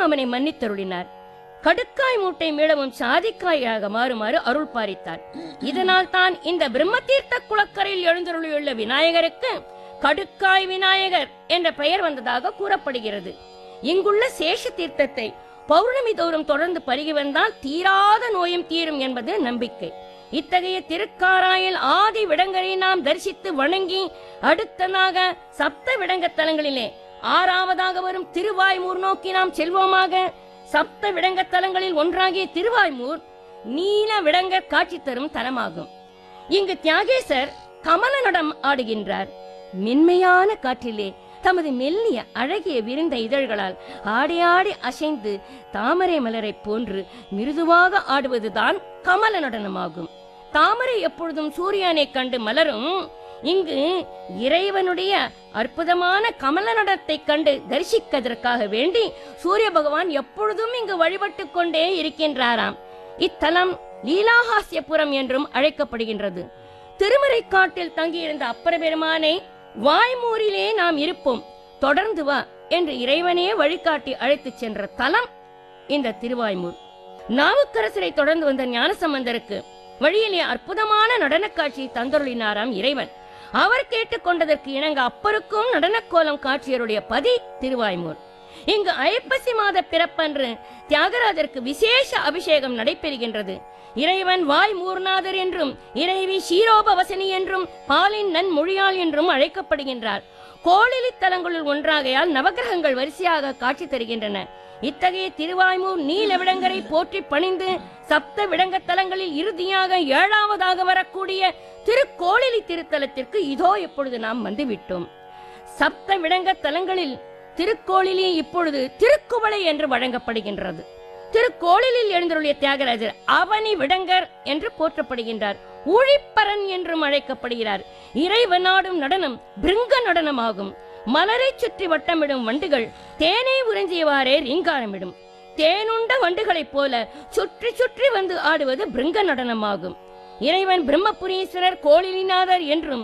அவனை மன்னித்தருளினார் கடுக்காய் மூட்டை மீளவும் சாதிக்காயாக மாறுமாறு அருள் பாரித்தார் இதனால் தான் இந்த பிரம்மதீர்த்த குளக்கரையில் எழுந்தருளியுள்ள விநாயகருக்கு கடுக்காய் விநாயகர் என்ற பெயர் வந்ததாக கூறப்படுகிறது இங்குள்ள சேஷ தீர்த்தத்தை பௌர்ணமி தோறும் தொடர்ந்து பருகி வந்தால் தீராத நோயும் தீரும் என்பது நம்பிக்கை இத்தகைய திருக்காராயில் ஆதி விடங்கரை நாம் தரிசித்து வணங்கி அடுத்ததாக சப்த விடங்க தலங்களிலே ஆறாவதாக வரும் திருவாய்மூர் நோக்கி நாம் செல்வோமாக சப்த விடங்க தலங்களில் ஒன்றாகிய திருவாய்மூர் நீல விடங்க காட்சி தரும் தலமாகும் இங்கு தியாகேசர் கமல நடம் ஆடுகின்றார் மென்மையான காற்றிலே தமது மெல்லிய அழகிய விரிந்த இதழ்களால் ஆடி ஆடி அசைந்து தாமரை மலரைப் போன்று மிருதுவாக ஆடுவதுதான் கமல நடனமாகும் தாமரை எப்பொழுதும் சூரியனை கண்டு மலரும் இங்கு இறைவனுடைய அற்புதமான கமல நடனத்தை கண்டு தரிசிப்பதற்காக வேண்டி சூரிய பகவான் எப்பொழுதும் இங்கு வழிபட்டுக் கொண்டே இருக்கின்றாராம் இத்தலம் லீலாஹாஸ்யபுரம் என்றும் அழைக்கப்படுகின்றது திருமறை காட்டில் தங்கியிருந்த அப்பர பெருமானை வாய்மூரிலே நாம் இருப்போம் தொடர்ந்து வா என்று இறைவனே வழிகாட்டி அழைத்துச் சென்ற தலம் இந்த திருவாய்மூர் நாவுக்கரசரை தொடர்ந்து வந்த ஞானசம்பந்தருக்கு வழியிலே அற்புதமான நடனக் காட்சி தந்தருளினாராம் இறைவன் அவர் கேட்டுக்கொண்டதற்கு இணங்க அப்பருக்கும் நடனக்கோலம் காட்சியருடைய பதி திருவாய்மூர் இங்கு ஐப்பசி மாத பிறப்பன்று தியாகராஜருக்கு விசேஷ அபிஷேகம் நடைபெறுகின்றது இறைவன் வாய் மூர்நாதர் என்றும் இறைவி ஷீரோபவசனி என்றும் பாலின் நன் மொழியாள் என்றும் அழைக்கப்படுகின்றார் கோளிலி தலங்களுள் ஒன்றாகையால் நவகிரகங்கள் வரிசையாக காட்சி தருகின்றன இத்தகைய திருவாய்மூர் நீல விடங்கரை போற்றி பணிந்து சப்த விடங்க தலங்களில் இறுதியாக ஏழாவதாக வரக்கூடிய திருக்கோளிலி திருத்தலத்திற்கு இதோ இப்பொழுது நாம் வந்துவிட்டோம் சப்த விடங்க தலங்களில் திருக்கோளிலி இப்பொழுது திருக்குவளை என்று வழங்கப்படுகின்றது திருக்கோளிலில் எழுந்தருளிய தியாகராஜர் அவனி விடங்கர் என்று போற்றப்படுகின்றார் ஊழிப்பரன் என்றும் அழைக்கப்படுகிறார் இறைவனாடும் நடனம் பிருங்க நடனமாகும் மலரை சுற்றி வட்டமிடும் வண்டுகள் தேனை உறிஞ்சியவாறே ரீங்காரமிடும் தேனுண்ட வண்டுகளைப் போல சுற்றி சுற்றி வந்து ஆடுவது பிருங்க நடனமாகும் இறைவன் பிரம்மபுரீஸ்வரர் கோளிலிநாதர் என்றும்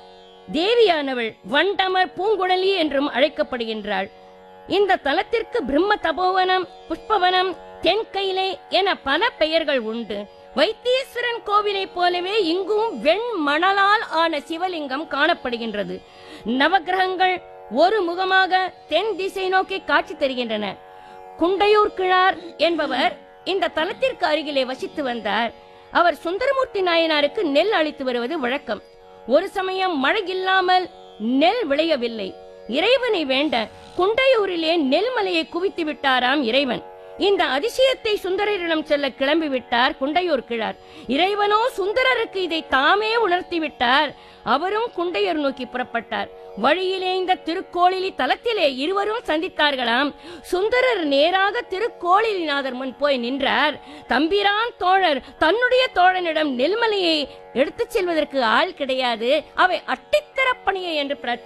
தேவியானவள் வண்டமர் பூங்குழலி என்றும் அழைக்கப்படுகின்றாள் இந்த தலத்திற்கு பிரம்ம தபோவனம் புஷ்பவனம் தென்கையிலே என பல பெயர்கள் உண்டு வைத்தீஸ்வரன் கோவிலைப் போலவே இங்கும் வெண் மணலால் ஆன சிவலிங்கம் காணப்படுகின்றது நவக்கிரகங்கள் ஒரு முகமாக தென் திசை நோக்கி காட்சி தருகின்றன குண்டையூர் கிழார் என்பவர் இந்த தலத்திற்கு அருகிலே வசித்து வந்தார் அவர் சுந்தரமூர்த்தி நாயனாருக்கு நெல் அளித்து வருவது வழக்கம் ஒரு சமயம் மழை இல்லாமல் நெல் விளையவில்லை இறைவனை வேண்ட குண்டையூரிலே நெல்மலையை குவித்து விட்டாராம் இறைவன் இந்த அதிசயத்தை சுந்தரரிடம் செல்ல கிளம்பி விட்டார் குண்டையூர் கிழார் இறைவனோ சுந்தரருக்கு இதை தாமே உணர்த்தி விட்டார் அவரும் குண்டையூர் நோக்கி புறப்பட்டார் வழியிலே இந்த திருக்கோளிலி தலத்திலே இருவரும் சந்தித்தார்களாம் சுந்தரர் நேராக திருக்கோளிலிநாதர் முன் போய் நின்றார் தம்பிரான் தோழர் தன்னுடைய தோழனிடம் நெல்மலையை எடுத்துச் செல்வதற்கு ஆள் கிடையாது அவை அட்டித்தரப்பணியை என்று பிரார்த்தி